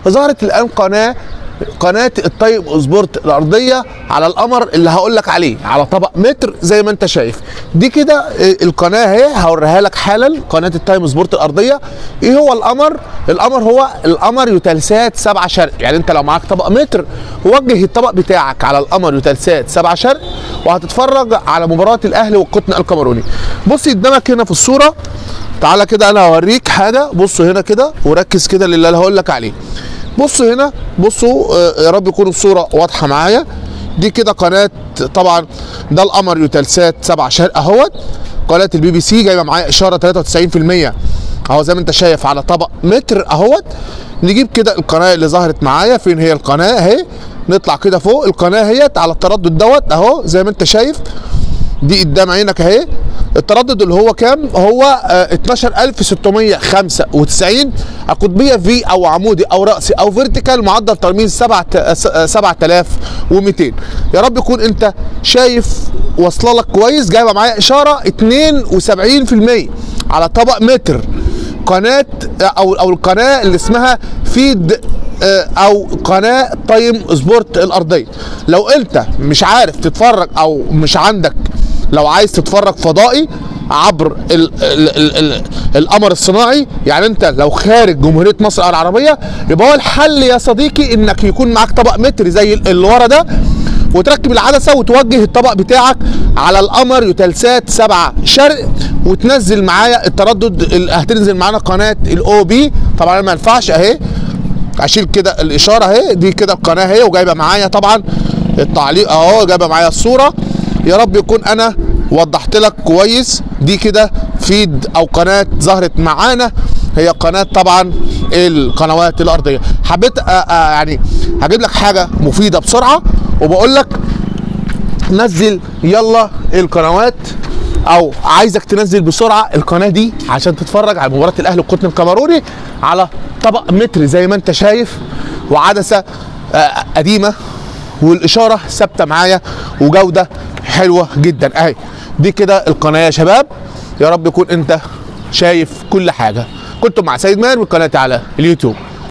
ظهرت الان قناه قناه الطيب سبورت الارضيه على القمر اللي هقول لك عليه على طبق متر زي ما انت شايف دي كده آه، القناه اهي هوريها لك حالا قناه التايم سبورت الارضيه ايه هو القمر القمر هو القمر يوتلسات 7 شرق يعني انت لو معاك طبق متر وجه الطبق بتاعك على القمر يوتلسات 7 شرق وهتتفرج على مباراه الاهلي والقطن الكاميروني بص قدامك هنا في الصوره تعالى كده انا هوريك حاجه بصوا هنا كده وركز كده للي انا هقول لك عليه بصوا هنا بصوا آه، يا رب يكون الصوره واضحه معايا دي كده قناه طبعا ده القمر يوتلسات 7 شرق اهوت قناه البي بي سي جايبه معايا اشاره 93% اهو زي ما انت شايف على طبق متر اهوت نجيب كده القناه اللي ظهرت معايا فين هي القناه اهي نطلع كده فوق القناه اهيت على التردد دوت اهو زي ما انت شايف دي قدام عينك اهي التردد اللي هو كام هو آه 12695 قطبيه في او عمودي او راسي او فيرتيكال معدل ترميز 7 7200 يا رب يكون انت شايف واصله لك كويس جايبه معايا اشاره 72% على طبق متر قناه او او القناه اللي اسمها فيد آه، او قناه تايم سبورت الارضيه لو انت مش عارف تتفرج او مش عندك لو عايز تتفرج فضائي عبر ال ال ال ال القمر الصناعي يعني انت لو خارج جمهوريه مصر العربيه يبقى هو الحل يا صديقي انك يكون معاك طبق متر زي اللي ورا ده وتركب العدسه وتوجه الطبق بتاعك على القمر يوتلسات 7 شرق وتنزل معايا التردد ال- هتنزل معانا قناه الاو بي طبعا ما ينفعش اهي اشيل كده الاشاره اهي دي كده القناه اهي وجايبه معايا طبعا التعليق اهو جايبه معايا الصوره يا رب يكون انا وضحت لك كويس دي كده فيد او قناه ظهرت معانا هي قناه طبعا القنوات الارضيه حبيت أ- أ- يعني هجيب لك حاجه مفيده بسرعه وبقول لك نزل يلا القنوات او عايزك تنزل بسرعه القناه دي عشان تتفرج على مباراه الاهلي والقطن الكاميروني على طبق متر زي ما انت شايف وعدسه آه، قديمه والاشاره ثابته معايا وجوده حلوه جدا اهي دي كده القناه يا شباب يا رب يكون انت شايف كل حاجه كنتم مع سيد مان من قناتي على اليوتيوب